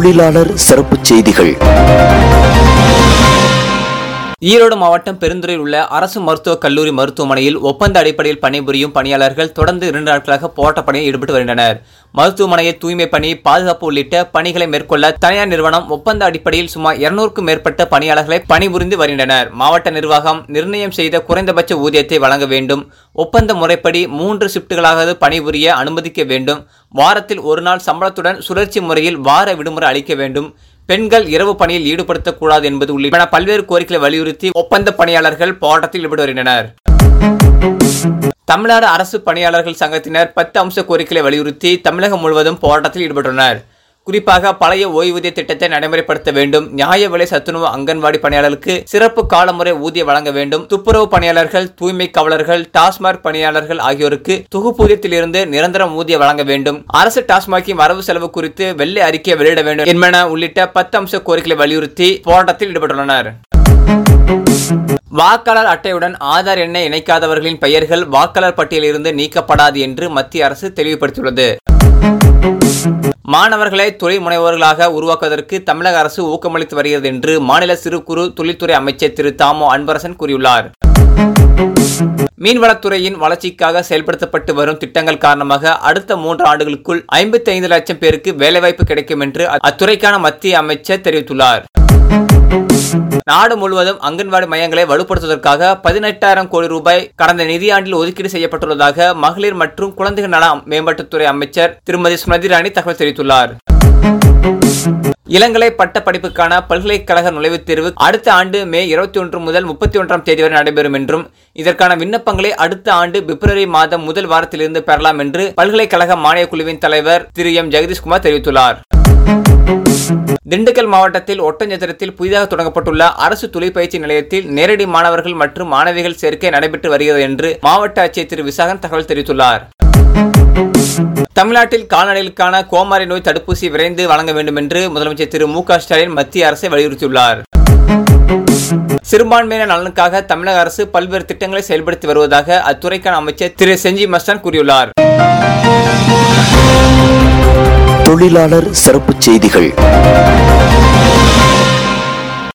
தொழிலாளர் சிறப்புச் செய்திகள் ஈரோடு மாவட்டம் பெருந்துறையில் உள்ள அரசு மருத்துவக் கல்லூரி மருத்துவமனையில் ஒப்பந்த அடிப்படையில் பணிபுரியும் பணியாளர்கள் தொடர்ந்து இரண்டு நாட்களாக போராட்ட பணியில் ஈடுபட்டு வருகின்றனர் மருத்துவமனையில் தூய்மை பணி பாதுகாப்பு உள்ளிட்ட பணிகளை மேற்கொள்ள தனியார் நிறுவனம் ஒப்பந்த அடிப்படையில் சுமார் இருநூறுக்கும் மேற்பட்ட பணியாளர்களை பணிபுரிந்து வருகின்றனர் மாவட்ட நிர்வாகம் நிர்ணயம் செய்த குறைந்தபட்ச ஊதியத்தை வழங்க வேண்டும் ஒப்பந்த முறைப்படி மூன்று ஷிப்டுகளாக பணிபுரிய அனுமதிக்க வேண்டும் வாரத்தில் ஒரு நாள் சம்பளத்துடன் சுழற்சி முறையில் வார விடுமுறை அளிக்க வேண்டும் பெண்கள் இரவு பணியில் ஈடுபடுத்தக்கூடாது என்பது உள்ளிட்ட பல்வேறு கோரிக்கைகளை வலியுறுத்தி ஒப்பந்த பணியாளர்கள் போராட்டத்தில் ஈடுபட்டு வருகின்றனர் தமிழ்நாடு அரசு பணியாளர்கள் சங்கத்தினர் பத்து அம்ச கோரிக்கைகளை வலியுறுத்தி தமிழகம் முழுவதும் போராட்டத்தில் ஈடுபட்டுள்ளனர் குறிப்பாக பழைய ஓய்வூதிய திட்டத்தை நடைமுறைப்படுத்த வேண்டும் நியாய விலை சத்துணவு அங்கன்வாடி பணியாளர்களுக்கு சிறப்பு காலமுறை ஊதியம் வழங்க வேண்டும் துப்புரவு பணியாளர்கள் தூய்மை காவலர்கள் டாஸ்மாக் பணியாளர்கள் ஆகியோருக்கு தொகுப்பூதியத்திலிருந்து நிரந்தர ஊதியம் வழங்க வேண்டும் அரசு டாஸ்மாகின் வரவு செலவு குறித்து வெள்ளை அறிக்கை வெளியிட வேண்டும் என்பன உள்ளிட்ட பத்து அம்ச கோரிக்கைகளை வலியுறுத்தி போராட்டத்தில் ஈடுபட்டுள்ளனர் வாக்காளர் அட்டையுடன் ஆதார் எண்ணை இணைக்காதவர்களின் பெயர்கள் வாக்காளர் பட்டியலிருந்து நீக்கப்படாது என்று மத்திய அரசு தெளிவுபடுத்தியுள்ளது மாணவர்களை தொழில் முனைவோர்களாக உருவாக்குவதற்கு தமிழக அரசு ஊக்கமளித்து வருகிறது என்று மாநில சிறு குறு தொழில்துறை அமைச்சர் திரு தாமோ அன்பரசன் கூறியுள்ளார் மீன்வளத்துறையின் வளர்ச்சிக்காக செயல்படுத்தப்பட்டு வரும் திட்டங்கள் காரணமாக அடுத்த மூன்று ஆண்டுகளுக்குள் ஐம்பத்தி ஐந்து லட்சம் பேருக்கு வேலைவாய்ப்பு கிடைக்கும் என்று அத்துறைக்கான மத்திய அமைச்சர் தெரிவித்துள்ளார் நாடு முழுவதும் அங்கன்வாடி மையங்களை வலுப்படுத்துவதற்காக பதினெட்டாயிரம் கோடி ரூபாய் கடந்த நிதியாண்டில் ஒதுக்கீடு செய்யப்பட்டுள்ளதாக மகளிர் மற்றும் குழந்தைகள் நல மேம்பாட்டுத்துறை அமைச்சர் திருமதி ஸ்மிருதி இராணி தகவல் தெரிவித்துள்ளார் இளங்கலை பட்ட படிப்புக்கான பல்கலைக்கழக நுழைவுத் தேர்வு அடுத்த ஆண்டு மே இருபத்தி ஒன்று முதல் முப்பத்தி ஒன்றாம் தேதி வரை நடைபெறும் என்றும் இதற்கான விண்ணப்பங்களை அடுத்த ஆண்டு பிப்ரவரி மாதம் முதல் வாரத்திலிருந்து பெறலாம் என்று பல்கலைக்கழக மானியக் குழுவின் தலைவர் திரு எம் ஜெகதீஷ்குமார் தெரிவித்துள்ளார் திண்டுக்கல் மாவட்டத்தில் ஒட்டஞ்சத்திரத்தில் புதிதாக தொடங்கப்பட்டுள்ள அரசு தொழிற்பயிற்சி நிலையத்தில் நேரடி மாணவர்கள் மற்றும் மாணவிகள் சேர்க்கை நடைபெற்று வருகிறது என்று மாவட்ட ஆட்சியர் திரு விசாகன் தகவல் தெரிவித்துள்ளார் தமிழ்நாட்டில் கால்நடைகளுக்கான கோமாரி நோய் தடுப்பூசி விரைந்து வழங்க வேண்டும் என்று முதலமைச்சர் திரு மு க ஸ்டாலின் மத்திய அரசை வலியுறுத்தியுள்ளார் சிறுபான்மையினர் நலனுக்காக தமிழக அரசு பல்வேறு திட்டங்களை செயல்படுத்தி வருவதாக அத்துறைக்கான அமைச்சர் திரு செஞ்சி மஸ்தான் கூறியுள்ளார் தொழிலாளர் சிறப்புச் செய்திகள்